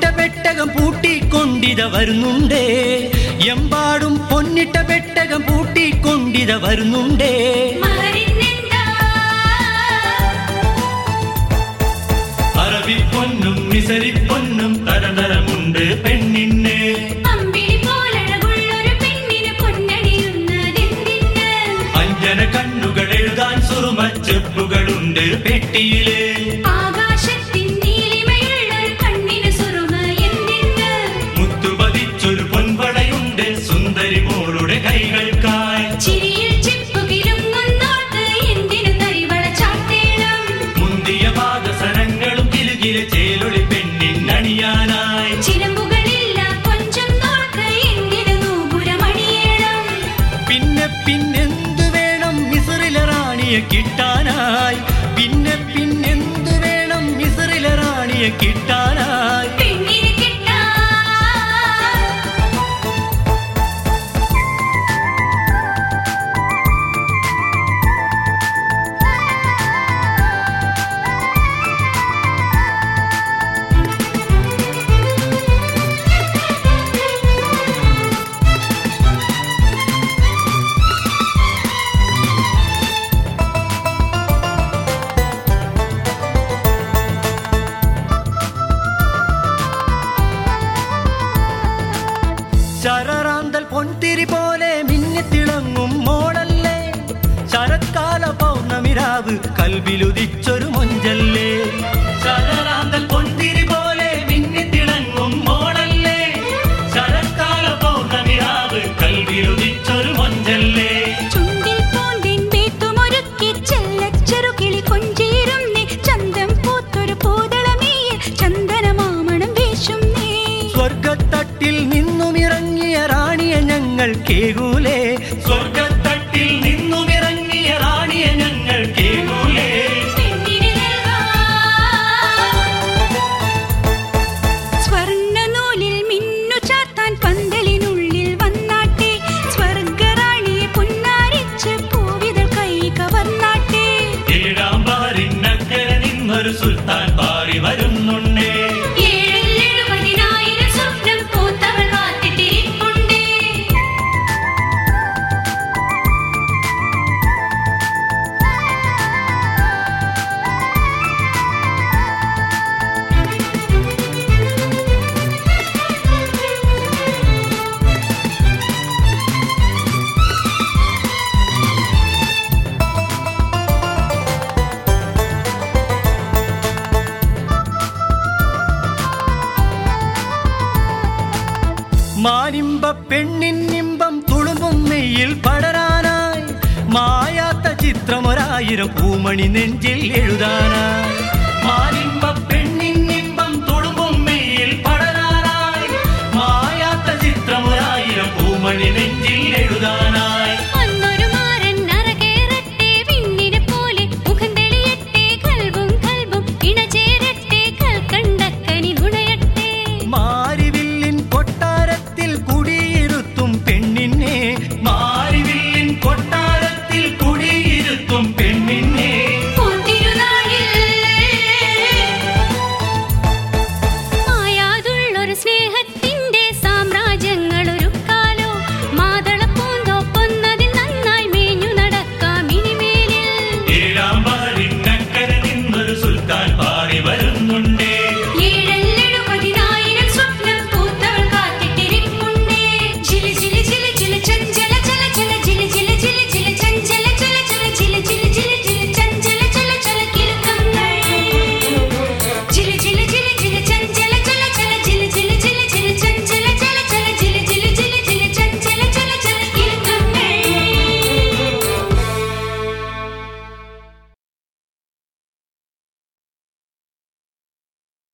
പെട്ടകം പൂട്ടിക്കൊണ്ടിത വരുന്നുണ്ടേ എമ്പാടും പൊന്നിട്ട പെട്ടകം പൂട്ടിക്കൊണ്ടിത വരുന്നുണ്ടേ മകരിന്നെന്താ അറബിപ്പൊന്നും മിസരിപ്പൊന്നും തരതരമുണ്ട് പെണ്ണിന് അമ്പിളി പോലഴകുള്ളൊരു പെണ്ണിന് പൊന്നണിയുന്നതെന്തിന് അഞ്ജന കണ്ണുകൾ എഴുതാൻ സുറുമച്ചെപ്പുകളുണ്ട് പെട്ടിയില് ആകാശത്തിൻ നീലിമയുള്ളൊരു കണ്ണിന് സുറുമ എന്തിന് മുത്തുപതിച്ചൊരു പൊൻപടയുണ്ട് സുന്ദരി മോളുടെ കൈകൾക്കായി ചിരിയിൽ ചിപ്പുകിലുങ്ങുന്നോർക്ക് എന്തിന് തരിവള ചാത്തേണം മുന്തിയ പാദസരങ്ങളും കിലുകിലെ ചേലൊളി പെണ്ണിനണിയാനായി ചിലമ്പുകളില്ല കൊഞ്ചുന്നോർക്ക് എന്തിന് നൂപുരമണിയണം പിന്നെ പിന്നെന്തു വേണം മിസറിലെ റാണിയെ കിട്ടാനായി പിന്നെ പിന്നെന്തു വേണം മിസറിലെ റാണിയെ കിട്ടാനായി പെണ്ണിന് കിട്ടാൻ ശരറാന്തൽ പൊൻതിരി പോലെ മിന്നിത്തിളങ്ങും മോളല്ലേ ശരത്കാല പൗർണമിരാവ് കൽവിലുദിച്ചൊരു മൊഞ്ചല്ലേ ശരറാന്തൽ പൊൻതിരി പോലെ മിന്നിത്തിളങ്ങും മോളല്ലേ ശരത്കാല പൗർണമിരാവ് കൽവിലുദിച്ചൊരു മൊഞ്ചല്ലേ ചുണ്ടിൽ പൂന്തിൻ വീട്ടുമൊരുക്കി ചെല്ലച്ചെറുകിളി കൊഞ്ചേരും നീ ചന്തം പൂത്തൊരു പൂതളമേയിൽ ചന്ദനമാമണം വീശും നീ സ്വർഗത്തട്ടിൽ നിന്നുമിറങ്ങിയ റാണിയെ ഞങ്ങൾ കേകൂലേ സ്വർഗത്തട്ടിൽ നിന്നുമിറങ്ങിയ റാണിയെ ഞങ്ങൾ കേകൂലേ പെണ്ണിന് നൽകാൻ സ്വർണ്ണനൂലിൽ മിന്നു ചാർത്താൻ പന്തലിനുള്ളിൽ വന്നാട്ടെ സ്വർഗറാണിയെ പുന്നാരിച്ച് പൂവിതൾ കൈ കവർന്നാട്ടെ ഏഴാം ബാറിനക്കരെ നിന്നൊരു സുൽത്താൻ പാറി വരുന്നുണ്ടേ ഏഴെഴുപതിനായിരം സ്വപ്നം പൂത്തവൾ കാത്തിട്ടിരിപ്പുണ്ടേ മാനിമ്പ പെണ്ണിന്നിമ്പം തുളുമ്പും നെയ്യിൽ പടരാനായി മായാത്ത ചിത്രമൊരായിരം പൂമണി നെഞ്ചിൽ എഴുതാനായി മാനിമ്പ